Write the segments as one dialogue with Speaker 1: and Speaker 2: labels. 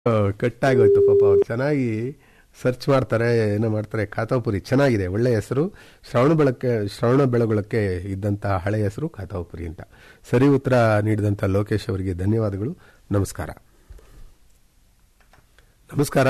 Speaker 1: ಕಟ್ಟಾಗೋಯ್ತು ಪಾಪ ಅವ್ರು ಚೆನ್ನಾಗಿ ಸರ್ಚ್ ಮಾಡ್ತಾರೆ ಏನೋ ಮಾಡ್ತಾರೆ ಖಾತಾಪುರಿ ಚೆನ್ನಾಗಿದೆ ಒಳ್ಳೆ ಹೆಸರು ಶ್ರವಣ ಬೆಳಕ್ಕೆ ಶ್ರವಣ ಬೆಳಗೊಳಕ್ಕೆ ಇದ್ದಂತಹ ಹಳೆ ಹೆಸರು ಖಾತಾಪುರಿ ಅಂತ ಸರಿ ಉತ್ತರ ನೀಡಿದಂಥ ಲೋಕೇಶ್ ಅವರಿಗೆ ಧನ್ಯವಾದಗಳು ನಮಸ್ಕಾರ ನಮಸ್ಕಾರ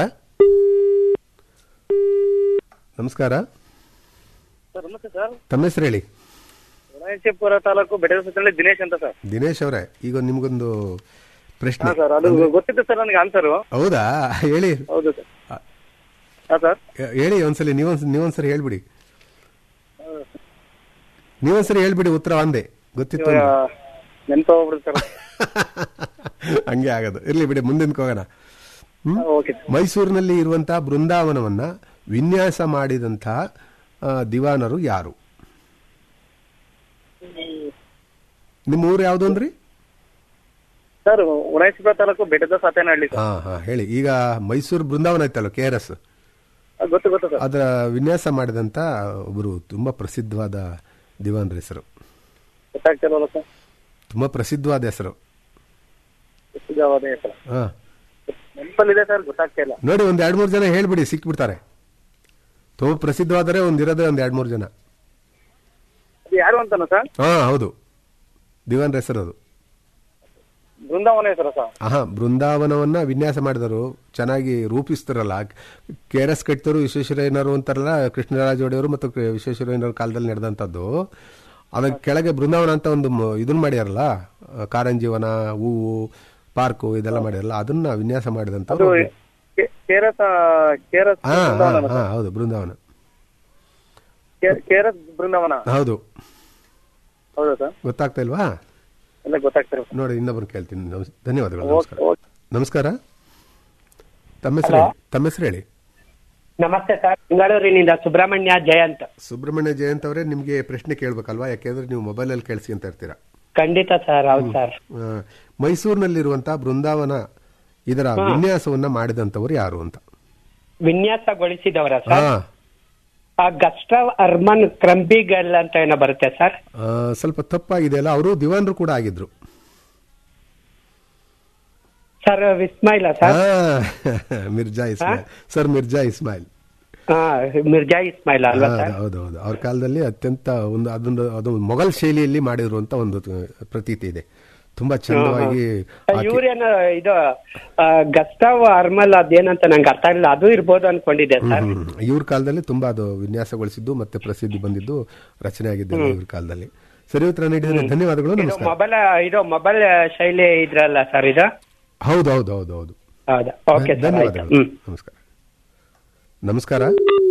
Speaker 1: ನಮಸ್ಕಾರ
Speaker 2: ಸರ್ ನಮಸ್ತೆ ಸರ್
Speaker 1: ತಮ್ಮ ಹೆಸರು ಹೇಳಿ
Speaker 2: ರಾಯಚೂಪುರ ತಾಲೂಕು ಬೆಟ್ಟದ ಸುತ್ತಳ್ಳಿ ದಿನೇಶ್ ಅಂತ ಸರ್
Speaker 1: ದಿನೇಶ್ ಅವರೇ ಈಗ ನಿಮ್ಗೊಂದು ಪ್ರಶ್ನೆ
Speaker 2: ಹಾ ಸರ್ ಅದು ಗೊತ್ತಿತ್ತು ಸರ್ ನನಗೆ ಆನ್ಸರು
Speaker 1: ಹೌದಾ ಹೇಳಿ
Speaker 2: ಹೌದು ಸರ್ ಹಾ ಸರ್
Speaker 1: ಹೇಳಿ ಒಂದ್ಸಲಿ ನೀವೊಂದ್ ನೀವೊಂದ್ಸರಿ ಹೇಳ್ಬಿಡಿ ನೀವೊಂದ್ಸರಿ ಹೇಳ್ಬಿಡಿ ಉತ್ತರ ಒಂದೇ ಗೊತ್ತಿತ್ತು ಅಂದ್ರೆ.
Speaker 2: ನೆನಪು ಹೋಗ್ಬಿಡುತ್ತೆ ಸರ್
Speaker 1: ಹಂಗೆ ಆಗೋದು ಇರ್ಲಿ ಬಿಡಿ ಮುಂದಿನ ಹೋಗೋಣ ಹ್ಮ್?
Speaker 2: ಓಕೆ
Speaker 1: ಮೈಸೂರಿನಲ್ಲಿ ಇರುವಂತಹ ಬೃಂದಾವನವನ್ನ ವಿನ್ಯಾಸ ಮಾಡಿದಂತಹ ಆ, ದಿವಾನರು ಯಾರು ನಿಮ್ಮ ಊರು ಯಾವ್ದು ಅಂದ್ರಿ
Speaker 2: ಸರ್ ರಾಯಚೂಪುರ ತಾಲೂಕು ಬೆಟ್ಟದ ಸಾತೇನಹಳ್ಳಿ ಸರ್
Speaker 1: ಹಾ ಹಾ ಹೇಳಿ ಈಗ ಮೈಸೂರು ಬೃಂದಾವನ ಐತಲ್ಲ ಕೆ ಆರ್ ಎಸ್
Speaker 2: ಆ, ಗೊತ್ತು ಗೊತ್ತು ಸರ್
Speaker 1: ಅದರ ವಿನ್ಯಾಸ ಮಾಡಿದಂತ ಒಬ್ಬರು ತುಂಬಾ ಪ್ರಸಿದ್ಧವಾದ ದಿವಾನರ ಹೆಸರು
Speaker 2: ಗೊತ್ತಾಗ್ತಿಲ್ವಲ್ಲ ಸರ್
Speaker 1: ತುಂಬಾ ಪ್ರಸಿದ್ಧವಾದ ಹೆಸರು
Speaker 2: ಸುಜಾವಾದ ಹೆಸರು
Speaker 1: ಹಾ
Speaker 2: ನೆನಪಲ್ಲಿದೆ ಸರ್ ಗೊತ್ತಾಗ್ತಾ ಇಲ್ಲ
Speaker 1: ನೋಡಿ ಒಂದ್ ಎರಡ್ ಮೂರು ಜನ ಹೇಳ್ಬಿಡಿ ಸಿಕ್ಬಿಡ್ತಾರೆ ತುಂಬಾ ಪ್ರಸಿದ್ಧವಾದರೆ ಒಂದಿರೋದೇ ಒಂದ್ ಎರಡ್ ಮೂರು ಜನ
Speaker 2: ಅದು ಯಾರು ಅಂತಾನ ಸರ್
Speaker 1: ಹಾ ಹೌದು ದಿವಾನ್ ಹೆಸರು ಅದು
Speaker 2: ಬೃಂದಾವನ ಹೆಸರು ಸರ್
Speaker 1: ಆಹಾ ಬೃಂದಾವನವನ್ನ ವಿನ್ಯಾಸ ಮಾಡಿದರು ಚೆನ್ನಾಗಿ ರೂಪಿಸ್ತಾರಲ್ಲ ಕೆ ಆರ್ ಎಸ್ ಕಟ್ಟಿದರು ವಿಶ್ವೇಶ್ವರಯ್ಯನವರು ಅಂತಾರಲ್ಲ ಕೃಷ್ಣರಾಜ ಒಡೆಯವರು ಮತ್ತು ಕ- ವಿಶ್ವೇಶ್ವರಯ್ಯನವ್ರ ಕಾಲದಲ್ಲಿ ನಡೆದಂಥದ್ದು ಅದಕ್ಕೆ ಕೆಳಗೆ ಬೃಂದಾವನ ಅಂತ ಒಂದು ಮ- ಇದನ್ನ ಮಾಡ್ಯಾರಲ್ಲ ಆ, ಕಾರಂಜೀವನ ಹೂವು ಪಾರ್ಕು ಇದೆಲ್ಲ ಮಾಡ್ಯಾರಲ್ಲ ಅದನ್ನ ವಿನ್ಯಾಸ
Speaker 2: ಅದು
Speaker 1: ಮಾಡಿದಂಥವ್ರು
Speaker 2: ಕೆ- ಕೇರಸ್ ಆ, ಕೇರಸ್
Speaker 1: ಹಾ ಹಾ
Speaker 2: ಬೃಂದಾವನ
Speaker 1: ಹಾ ಹೌದು ಬೃಂದಾವನ
Speaker 2: ಕೇ- ಕೇರಸ್ ಬೃಂದಾವನ
Speaker 1: ಹೌದು
Speaker 2: ಹೌದಾ ಸರ್
Speaker 1: ಗೊತ್ತಾಗ್ತಾ ಇಲ್ವಾ
Speaker 2: ಎಲ್ಲ ಗೊತ್ತಾಗ್ತಿರೋ
Speaker 1: ನೋಡಿ ಇನ್ನೊಬ್ಬರು ಕೇಳ್ತೀನಿ ನಮಸ್- ಧನ್ಯವಾದಗಳು
Speaker 2: ಓಕೆ
Speaker 1: ನಮಸ್ಕಾರ
Speaker 2: ಓಕೆ
Speaker 1: ನಮಸ್ಕಾರ ತಮ್ಮ ಹೆಸರು ಹೇಳಿ ತಮ್ಮ ಹೆಸರು ಹೇಳಿ
Speaker 3: ನಮಸ್ತೆ ಸರ್ ಬೆಂಗಳೂರಿನಿಂದ ಸುಬ್ರಹ್ಮಣ್ಯ ಜಯಂತ್
Speaker 1: ಸುಬ್ರಹ್ಮಣ್ಯ ಜಯಂತ್ ಅವರೇ ನಿಮಗೆ ಪ್ರಶ್ನೆ ಕೇಳಬೇಕಲ್ವಾ ಯಾಕೆಂದ್ರೆ ನೀವು ಮೊಬೈಲಲ್ಲಿ ಕೇಳಿಸಿ ಅಂತ ಇರ್ತೀರಾ
Speaker 3: ಖಂಡಿತ ಸರ್ ಹೌದು ಸರ್
Speaker 1: ಆ, ಮೈಸೂರಿನಲ್ಲಿರುವಂತಹ ಬೃಂದಾವನ ಇದರ ವಿನ್ಯಾಸವನ್ನ ಮಾಡಿದಂತವರು ಯಾರು ಅಂತ
Speaker 3: ವಿನ್ಯಾಸಗೊಳಿಸಿದವರ
Speaker 1: ಹಾ
Speaker 3: ಸರ್ ಆ ಗಸ್ಟವ್ ಅರ್ಮನ್ ಕ್ರಂಬಿಗಲ್ ಅಂತ ಏನೋ ಬರುತ್ತೆ ಸರ್
Speaker 1: ಆ, ಸ್ವಲ್ಪ ತಪ್ಪಾಗಿದೆ ಅಲ್ಲ ಅವರು ದಿವಾನರು ಕೂಡ ಆಗಿದ್ರು
Speaker 3: ಸರ್ ವಿಸ್ಮೈಲ
Speaker 1: ಆ,
Speaker 3: ಸರ್
Speaker 1: ಮಿರ್ಜಾ ಇಸ್ಮಾಯಿಲ್ ಸರ್ ಮಿರ್ಜಾ ಇಸ್ಮಾಯಿಲ್
Speaker 3: ಹಾ ಮಿರ್ಜಾ ಇಸ್ಮೈಲ್ ಅಲ್ವಾ
Speaker 1: ಹಾ,
Speaker 3: ಸರ್
Speaker 1: ಹೌದೌದು ಅವ್ರ ಕಾಲದಲ್ಲಿ ಅತ್ಯಂತ ಒಂದು ಅದೊಂದು ಅದು ಮೊಘಲ್ ಶೈಲಿಯಲ್ಲಿ ಮಾಡಿರುವಂತ ಒಂದು ಪ್ರತೀತಿ ಇದೆ ತುಂಬಾ ಚಂದವಾಗಿ ಆಕೆ-
Speaker 3: ಇವ್ರೇನು ಇದು ಆ, ಗಸ್ಟವ್ ಅರ್ಮಲ್ ಅದೇನಂತ ನಂಗೆ ಅರ್ಥ ಆಗಿಲ್ಲ ಅದು ಇರ್ಬೋದು ಅನ್ಕೊಂಡಿದ್ದೆ ಸರ್
Speaker 1: ಹ್ಮ್. ಇವ್ರ ಕಾಲದಲ್ಲಿ ತುಂಬಾ ಅದು ವಿನ್ಯಾಸಗೊಳಿಸಿದ್ದು ಮತ್ತೆ ಪ್ರಸಿದ್ಧಿ ಬಂದಿದ್ದು ರಚನೆ ಆಗಿದ್ದು ಇವ್ರ ಕಾಲದಲ್ಲಿ ಸರಿ ಉತ್ತರ ನೀಡಿದ್ರೆ ಧನ್ಯವಾದಗಳು
Speaker 3: ಇದು
Speaker 1: ನಮಸ್ಕಾರ
Speaker 3: ಮೊಬೈಲ್ ಇದು ಮೊಬೈಲ್ ಶೈಲಿ ಇದ್ರಲ್ಲ ಸರ್ ಇದು
Speaker 1: ಹೌದು ಹೌದು ಹೌದು ಹೌದು
Speaker 3: ಹೌದಾ ಓಕೆ ಸರ್ ಆಯ್ತು
Speaker 1: ಧನ್ಯವಾದಗಳು
Speaker 3: ಹ್ಮ್
Speaker 1: ನಮಸ್ಕಾರ ನಮಸ್ಕಾರ